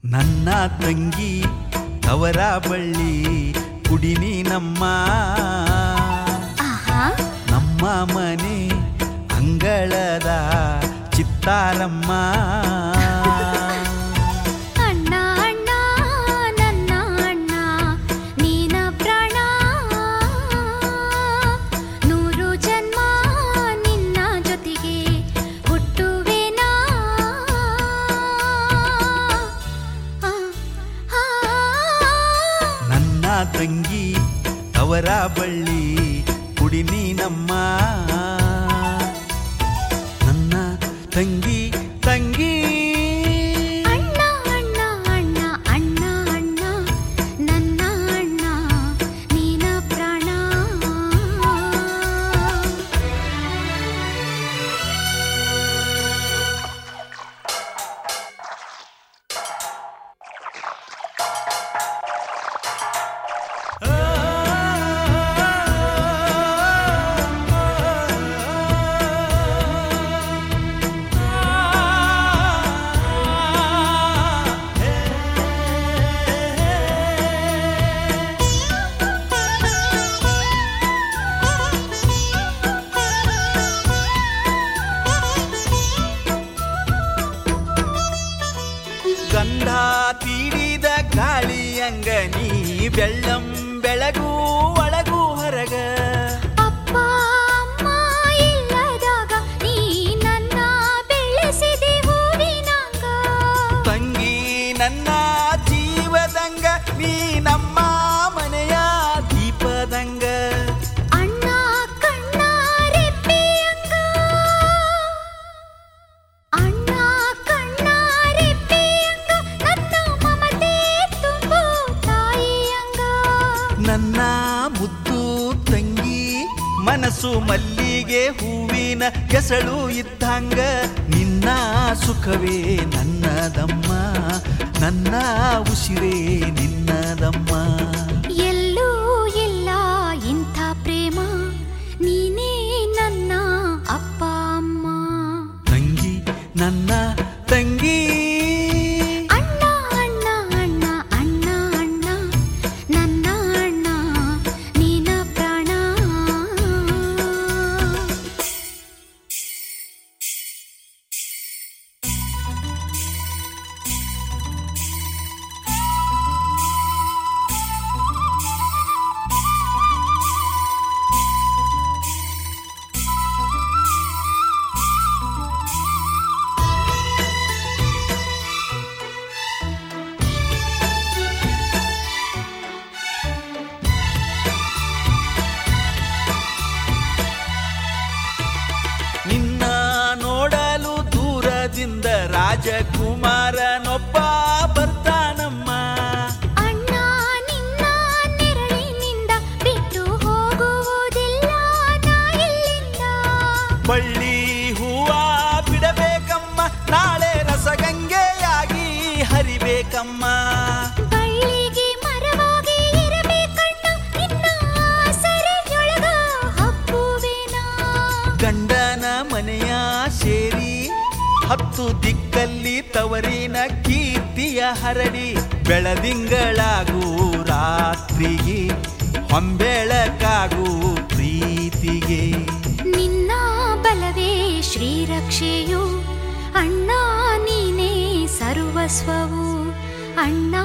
ನನ್ನ ತಂಗಿ ಅವರ ಬಳ್ಳಿ ಕುಡಿ ನೀನಮ್ಮ ಆಹಾ ನಮ್ಮ ಮನೆ ಅಂಗಳದ ಚಿತ್ತಾರಮ್ಮ ಅಣ್ಣ ಅಣ್ಣ ನನ್ನ ಅಣ್ಣ ನೀನ ಪ್ರಾಣ ನೂರು ಜನ್ಮ ನಿನ್ನ ಜೊತೆಗೆ ಹುಟ್ಟುವೆನಾ ಆ, ಆ, ನನ್ನ ತಂಗಿ ಅವರ ಬಳ್ಳಿ ಕುಡಿ ನೀನಮ್ಮ ನನ್ನ ತಂಗಿ ತಂಗಿ ಅಣ್ಣ ಅಣ್ಣ ಅಣ್ಣ ಅಣ್ಣ ಅಣ್ಣ ನನ್ನ ಅಣ್ಣ ನೀನ ಪ್ರಾಣ ಗಂಧ ತೀಡಿದ ಗಾಳಿಯಂಗ ನೀ ಬೆಳ್ಳಂ ಬೆಳಗು ಒಳಗು ಹೊರಗ ಅಪ್ಪ ಅಮ್ಮ ಇಲ್ಲದಾಗ ನೀ ನನ್ನ ಬೆಳೆಸಿದೆ ಹೂವಿನಾಂಗ ತಂಗಿ ನನ್ನ ಜೀವದಂಗ ನೀ ನಮ್ಮ ಮನೆಯ ದೀಪದಂಗ ಅಣ್ಣ ಕಣ್ಣ ರೆಪ್ಪೆಯಂಗ ಅಣ್ಣ ಕಣ್ಣ ರೆಪ್ಪೆಯಂಗ ನನ್ನ ಮಮತೆ ತುಂಬು ತಾಯಿಯಂಗ ನನ್ನ ಮುದ್ದು ತಂಗಿ ಮನಸ್ಸು ಮಲ್ಲಿಗೆ ಹೂವಿನ ಕೆಸಳು ಇದ್ದಂಗ ನಿನ್ನ ಸುಖವೇ ನನ್ನದಮ್ಮ ನನ್ನ ಉಸಿರೇ ನಿನ್ನದಮ್ಮ ಎಲ್ಲೂ ಇಲ್ಲ ಇಂಥ ಪ್ರೇಮ ನೀನೇ ನನ್ನ ಅಪ್ಪ ಅಮ್ಮ ತಂಗಿ ನನ್ನ ತಂಗಿ ಅಣ್ಣ ಅಣ್ಣ ಅಣ್ಣ ಅಣ್ಣ ಅಣ್ಣ ನನ್ನ ಅಣ್ಣ ನೀನ ಪ್ರಾಣ ನಿನ್ನ ನೋಡಲು ದೂರದಿಂದ ರಾಜಕುಮಾರನೊಬ್ಬ ಬರ್ತಾನಮ್ಮ ಅಣ್ಣ ನಿನ್ನ ನೆರಳಿನಿಂದ ಬಿಟ್ಟು ಹೋಗುವುದಿಲ್ಲ ನಾ ಇಲ್ಲಿಂದ ಬಳ್ಳಿ ಹೂವ ಬಿಡಬೇಕಮ್ಮ ನಾಳೆ ರಸಗಂಗೆಯಾಗಿ ಹರಿಬೇಕಮ್ಮ ಬಳ್ಳಿಗೆ ಮರವಾಗಿ ಇರಬೇಕಣ್ಣ ನಿನ್ನ ಸೆರೆಯೊಳಗ ಹಬ್ಬುವೆನಾ ಗಂಡನ ಮನೆಯ ಸೇರಿ ಹತ್ತು ದಿಕ್ಕಲ್ಲಿ ತವರಿನ ಕೀರ್ತಿಯ ಹರಡಿ ಬೆಳದಿಂಗಳಾಗೂ ರಾತ್ರಿಗೆ ಹೊಂಬೆಳಕಾಗೂ ಪ್ರೀತಿಗೆ ನಿನ್ನ ಬಲವೇ ಶ್ರೀರಕ್ಷೆಯು ಅಣ್ಣ ನೀನೇ ಸರ್ವಸ್ವವು ಅಣ್ಣ